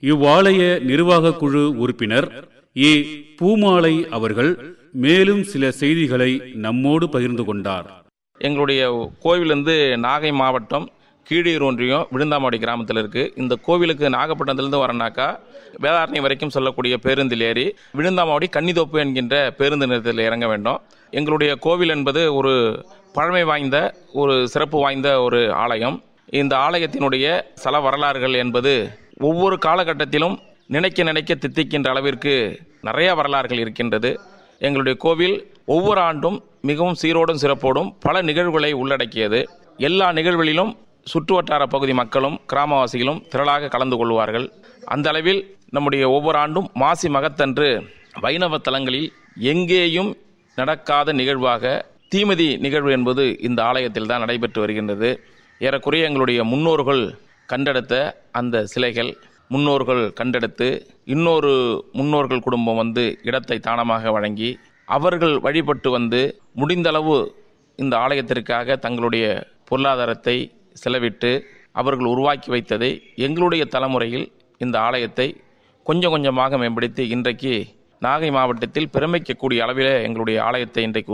இவ்வாலய நிர்வாக குழு உறுப்பினர் ஏ பூமாலை அவர்கள் மேலும் சில செய்திகளை நம்மோடு பகிர்ந்து கொண்டார் எங்களுடைய கோவில் வந்து நாகை மாவட்டம் கீழீர் ஒன்றியம் விழுந்தாமாடி கிராமத்தில் இருக்குது இந்த கோவிலுக்கு நாகப்பட்டினத்துலேருந்து வரனாக்கா வேதாரணி வரைக்கும் சொல்லக்கூடிய பேருந்தில் ஏறி விழுந்தாமாடி கன்னிதோப்பு என்கின்ற பேருந்து நிலையத்தில் இறங்க வேண்டும் எங்களுடைய கோவில் என்பது ஒரு பழமை வாய்ந்த ஒரு சிறப்பு வாய்ந்த ஒரு ஆலயம் இந்த ஆலயத்தினுடைய சல வரலாறுகள் என்பது ஒவ்வொரு காலகட்டத்திலும் நினைக்க நினைக்க தித்திக்கின்ற அளவிற்கு நிறைய வரலாறுகள் இருக்கின்றது எங்களுடைய கோவில் ஒவ்வொரு ஆண்டும் மிகவும் சீரோடும் சிறப்போடும் பல நிகழ்வுகளை உள்ளடக்கியது எல்லா நிகழ்வுகளிலும் சுற்றுவட்டார பகுதி மக்களும் கிராமவாசிகளும் திரளாக கலந்து கொள்வார்கள் அந்த அளவில் நம்முடைய ஒவ்வொரு ஆண்டும் மாசி மகத்தன்று வைணவ தலங்களில் எங்கேயும் நடக்காத நிகழ்வாக தீமதி நிகழ்வு என்பது இந்த ஆலயத்தில் தான் நடைபெற்று வருகின்றது ஏறக்குறைய எங்களுடைய முன்னோர்கள் கண்டெடுத்த அந்த சிலைகள் முன்னோர்கள் கண்டெடுத்து இன்னொரு முன்னோர்கள் குடும்பம் வந்து இடத்தை தானமாக வழங்கி அவர்கள் வழிபட்டு வந்து முடிந்தளவு இந்த ஆலயத்திற்காக தங்களுடைய பொருளாதாரத்தை செலவிட்டு அவர்கள் உருவாக்கி வைத்ததை எங்களுடைய தலைமுறையில் இந்த ஆலயத்தை கொஞ்சம் கொஞ்சமாக மேம்படுத்தி இன்றைக்கு நாகை மாவட்டத்தில் பெருமைக்கக்கூடிய அளவில் எங்களுடைய ஆலயத்தை இன்றைக்கு